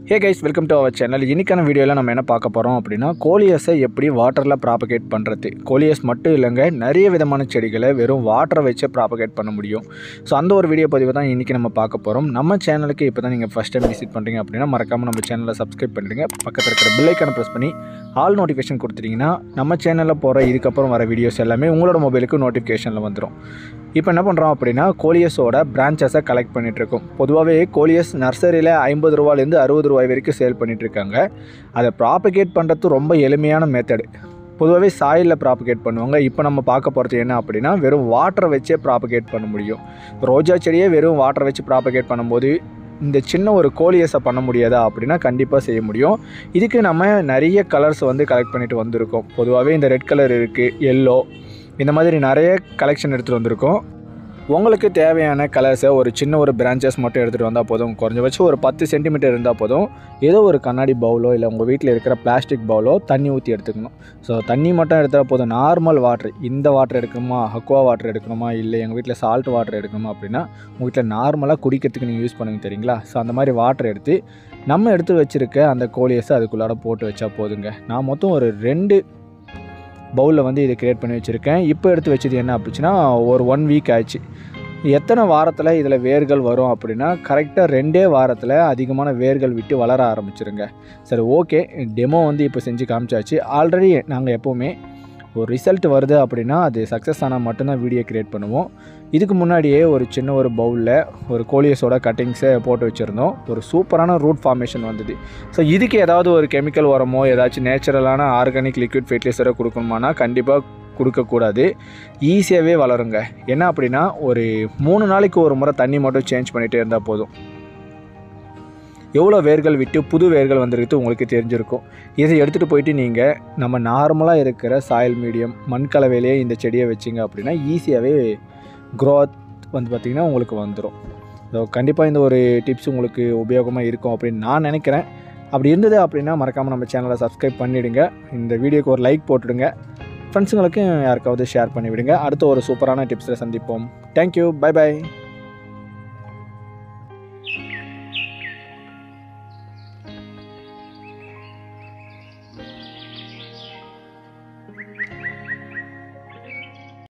hey guys welcome to our channel இன்றைக்கான வீடியோவில் நம்ம என்ன பார்க்க போகிறோம் அப்படின்னா கோலியஸை எப்படி வாட்டரில் ப்ராபகேட் பண்ணுறது கோலியஸ் மட்டும் இல்லைங்க நிறைய விதமான செடிகளை வெறும் வாட்டரை வச்சு ப்ராபகேட் பண்ண முடியும் ஸோ அந்த ஒரு வீடியோ பதிவு தான் இன்றைக்கி நம்ம பார்க்க போகிறோம் நம்ம சேனலுக்கு இப்போ தான் நீங்கள் ஃபஸ்ட் டைம் விசிட் பண்ணுறீங்க அப்படின்னா மறக்காமல் நம்ம சேனலை சப்ஸ்கிரைப் பண்ணிடுங்க பக்கத்தில் இருக்கிற பில்லைக்கான ப்ரெஸ் பண்ணி ஆல் நோட்டிஃபிகேஷன் கொடுத்துட்டிங்கன்னா நம்ம சேனலில் போகிற இதுக்கப்புறம் வர வீடியோஸ் எல்லாமே உங்களோட மொபைலுக்கு நோட்டிஃபிகேஷனில் வந்துடும் இப்போ என்ன பண்ணுறோம் அப்படின்னா கோலியஸோட பிரான்ச்சஸை கலெக்ட் பண்ணிகிட்ருக்கோம் பொதுவாகவே கோலியஸ் நர்சரியில் ஐம்பது ரூபாலேருந்து அறுபது ரூபாய் வரைக்கும் சேல் பண்ணிகிட்ருக்காங்க அதை ப்ராபகேட் பண்ணுறது ரொம்ப எளிமையான மெத்தடு பொதுவாகவே சாயிலில் ப்ராபகேட் பண்ணுவாங்க இப்போ நம்ம பார்க்க போகிறது என்ன அப்படின்னா வெறும் வாட்டரை வச்சே ப்ராபகேட் பண்ண முடியும் ரோஜா செடியே வெறும் வாட்டரை வச்சு ப்ராபகேட் பண்ணும்போது இந்த சின்ன ஒரு கோலியஸை பண்ண முடியாதா அப்படின்னா கண்டிப்பாக செய்ய முடியும் இதுக்கு நம்ம நிறைய கலர்ஸ் வந்து கலெக்ட் பண்ணிட்டு வந்திருக்கோம் பொதுவாகவே இந்த ரெட் கலர் இருக்குது எல்லோ இந்த மாதிரி நிறைய கலெக்ஷன் எடுத்துகிட்டு வந்திருக்கோம் உங்களுக்கு தேவையான கலர்ஸை ஒரு சின்ன ஒரு பிரான்ச்சஸ் மட்டும் எடுத்துகிட்டு வந்தால் போதும் குறைஞ்சபட்சம் ஒரு பத்து சென்டிமீட்டர் இருந்தால் போதும் ஏதோ ஒரு கண்ணாடி பவுலோ இல்லை உங்கள் வீட்டில் இருக்கிற பிளாஸ்டிக் பவுலோ தண்ணி ஊற்றி எடுத்துக்கணும் ஸோ தண்ணி மட்டும் எடுத்தால் போதும் நார்மல் வாட்டர் இந்த வாட்டர் எடுக்கணுமா அக்வா வாட்டர் எடுக்கணுமா இல்லை எங்கள் வீட்டில் சால்ட் வாட்டர் எடுக்கணுமா அப்படின்னா உங்கள் வீட்டில் நார்மலாக குடிக்கிறதுக்கு நீங்கள் யூஸ் பண்ணுங்க தெரியுங்களா ஸோ அந்த மாதிரி வாட்டர் எடுத்து நம்ம எடுத்து வச்சுருக்க அந்த கோலியஸை அதுக்குள்ளார போட்டு வச்சா போதுங்க நான் மொத்தம் ஒரு ரெண்டு பவுலில் வந்து இதை க்ரியேட் பண்ணி வச்சுருக்கேன் இப்போ எடுத்து வச்சது என்ன அப்படிச்சுன்னா ஒரு ஒன் வீக் ஆச்சு எத்தனை வாரத்தில் இதில் வேர்கள் வரும் அப்படின்னா கரெக்டாக ரெண்டே வாரத்தில் அதிகமான வேர்கள் விட்டு வளர ஆரம்பிச்சிருங்க சரி ஓகே டெமோ வந்து இப்போ செஞ்சு காமிச்சாச்சு ஆல்ரெடி நாங்கள் எப்போவுமே ஒரு ரிசல்ட் வருது அப்படின்னா அது சக்ஸஸ் ஆனால் மட்டும்தான் வீடியோ க்ரியேட் பண்ணுவோம் இதுக்கு முன்னாடியே ஒரு சின்ன ஒரு பவுலில் ஒரு கோலியஸோட கட்டிங்ஸை போட்டு வச்சுருந்தோம் ஒரு சூப்பரான ரூட் ஃபார்மேஷன் வந்தது ஸோ இதுக்கு ஏதாவது ஒரு கெமிக்கல் உரமோ ஏதாச்சும் நேச்சுரலான ஆர்கானிக் லிக்விட் ஃபெர்டிலைசரோ கொடுக்கணுமானா கண்டிப்பாக கொடுக்கக்கூடாது ஈஸியாகவே வளருங்க என்ன அப்படின்னா ஒரு மூணு நாளைக்கு ஒரு முறை தண்ணி மட்டும் சேஞ்ச் பண்ணிகிட்டே இருந்தால் போதும் எவ்வளோ வேர்கள் விட்டு புது வேர்கள் வந்திருக்கு உங்களுக்கு தெரிஞ்சிருக்கும் இதை எடுத்துகிட்டு போயிட்டு நீங்கள் நம்ம நார்மலாக இருக்கிற சாயில் மீடியம் மண் கலவையிலேயே இந்த செடியை வச்சிங்க அப்படின்னா ஈஸியாகவே க்ரோத் வந்து பார்த்திங்கன்னா உங்களுக்கு வந்துடும் ஸோ கண்டிப்பாக இந்த ஒரு டிப்ஸ் உங்களுக்கு உபயோகமாக இருக்கும் அப்படின்னு நான் நினைக்கிறேன் அப்படி இருந்தது அப்படின்னா மறக்காமல் நம்ம சேனலை சப்ஸ்கிரைப் பண்ணிவிடுங்க இந்த வீடியோக்கு ஒரு லைக் போட்டுடுங்க ஃப்ரெண்ட்ஸுங்களுக்கும் யாருக்காவது ஷேர் பண்ணிவிடுங்க அடுத்த ஒரு சூப்பரான டிப்ஸில் சந்திப்போம் தேங்க்யூ பை பை